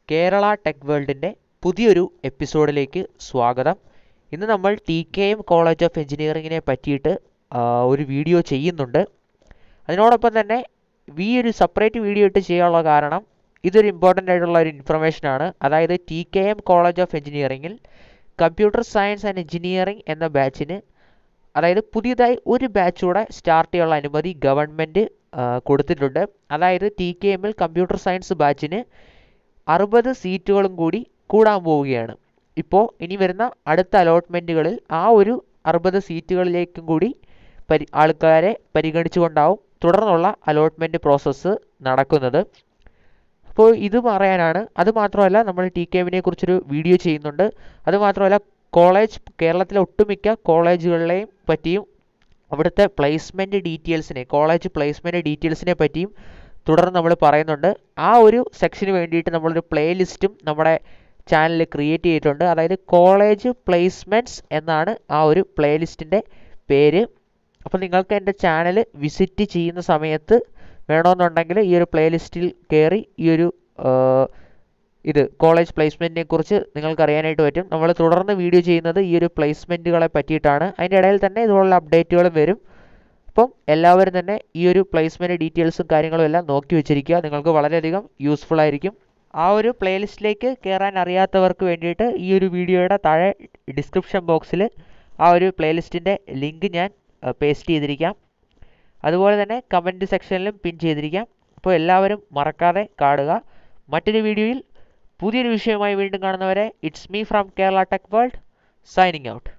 Kerala tech വേൾഡിൻ്റെ പുതിയൊരു എപ്പിസോഡിലേക്ക് സ്വാഗതം ഇന്ന് നമ്മൾ T K M college of എഞ്ചിനീയറിങ്ങിനെ പറ്റിയിട്ട് ആ, ഒരു വീഡിയോ ചെയ്യുന്നുണ്ട് അതിനോടൊപ്പം തന്നെ ഈ ഒരു സെപ്പറേറ്റ് വീഡിയോ ഇട്ട് ചെയ്യാനുള്ള കാരണം ഇതൊരു ഇമ്പോർട്ടൻ്റ് ആയിട്ടുള്ള ഒരു ഇൻഫർമേഷനാണ് അതായത് T K M college of എഞ്ചിനീയറിങ്ങിൽ കമ്പ്യൂട്ടർ സയൻസ് ആൻഡ് എഞ്ചിനീയറിംഗ് എന്ന ബാച്ചിന് അതായത് പുതിയതായി ഒരു ബാച്ച് കൂടെ സ്റ്റാർട്ട് ചെയ്യാനുള്ള അനുമതി ഗവൺമെൻറ് കൊടുത്തിട്ടുണ്ട് അതായത് ടി കെ എമ്മിൽ കമ്പ്യൂട്ടർ സയൻസ് ബാച്ചിന് അറുപത് സീറ്റുകളും കൂടി കൂടാൻ പോവുകയാണ് ഇപ്പോൾ ഇനി വരുന്ന അടുത്ത അലോട്ട്മെൻറ്റുകളിൽ ആ ഒരു അറുപത് സീറ്റുകളിലേക്കും കൂടി പരി ആൾക്കാരെ പരിഗണിച്ചുകൊണ്ടാവും തുടർന്നുള്ള അലോട്ട്മെൻറ്റ് പ്രോസസ്സ് നടക്കുന്നത് അപ്പോൾ ഇത് പറയാനാണ് അത് മാത്രമല്ല നമ്മൾ ടി കെ എമ്മിനെ കുറിച്ചൊരു വീഡിയോ ചെയ്യുന്നുണ്ട് അത് മാത്രമല്ല കോളേജ് കേരളത്തിലെ ഒട്ടുമിക്ക കോളേജുകളിലെയും പറ്റിയും അവിടുത്തെ പ്ലേസ്മെൻറ്റ് ഡീറ്റെയിൽസിനെ കോളേജ് പ്ലേസ്മെൻറ്റ് ഡീറ്റെയിൽസിനെ പറ്റിയും തുടർന്ന് നമ്മൾ പറയുന്നുണ്ട് ആ ഒരു സെക്ഷന് വേണ്ടിയിട്ട് നമ്മളൊരു പ്ലേ ലിസ്റ്റും നമ്മുടെ ചാനലിൽ ക്രിയേറ്റ് ചെയ്തിട്ടുണ്ട് അതായത് കോളേജ് പ്ലേസ്മെൻറ്റ്സ് എന്നാണ് ആ ഒരു പ്ലേ ലിസ്റ്റിൻ്റെ പേര് അപ്പോൾ നിങ്ങൾക്ക് എൻ്റെ ചാനൽ വിസിറ്റ് ചെയ്യുന്ന സമയത്ത് വേണമെന്നുണ്ടെങ്കിൽ ഈ ഒരു പ്ലേ ലിസ്റ്റിൽ കയറി ഈ ഒരു ആ, ഇത് കോളേജ് പ്ലേസ്മെൻറ്റിനെ കുറിച്ച് നിങ്ങൾക്ക് അറിയാനായിട്ട് പറ്റും നമ്മൾ തുടർന്ന് വീഡിയോ ചെയ്യുന്നത് ഈ ഒരു പ്ലേസ്മെൻറ്റുകളെ പറ്റിയിട്ടാണ് അതിൻ്റെ ഇടയിൽ തന്നെ ഇതുപോലുള്ള അപ്ഡേറ്റുകളും വരും അപ്പം എല്ലാവരും തന്നെ ഈ ഒരു പ്ലേസ്മെൻറ്റ് ഡീറ്റെയിൽസും കാര്യങ്ങളും എല്ലാം നോക്കി വെച്ചിരിക്കുക നിങ്ങൾക്ക് വളരെയധികം യൂസ്ഫുൾ ആയിരിക്കും ആ ഒരു പ്ലേലിസ്റ്റിലേക്ക് കയറാൻ അറിയാത്തവർക്ക് വേണ്ടിയിട്ട് ഈ ഒരു വീഡിയോയുടെ താഴെ ഡിസ്ക്രിപ്ഷൻ ബോക്സിൽ ആ ഒരു പ്ലേലിസ്റ്റിൻ്റെ ലിങ്ക് ഞാൻ പേസ്റ്റ് ചെയ്തിരിക്കാം അതുപോലെ തന്നെ കമൻറ്റ് സെക്ഷനിലും പിൻ ചെയ്തിരിക്കാം അപ്പോൾ എല്ലാവരും മറക്കാതെ കാണുക മറ്റൊരു വീഡിയോയിൽ പുതിയൊരു വിഷയവുമായി വീണ്ടും കാണുന്നവരെ it's me from Kerala tech world signing out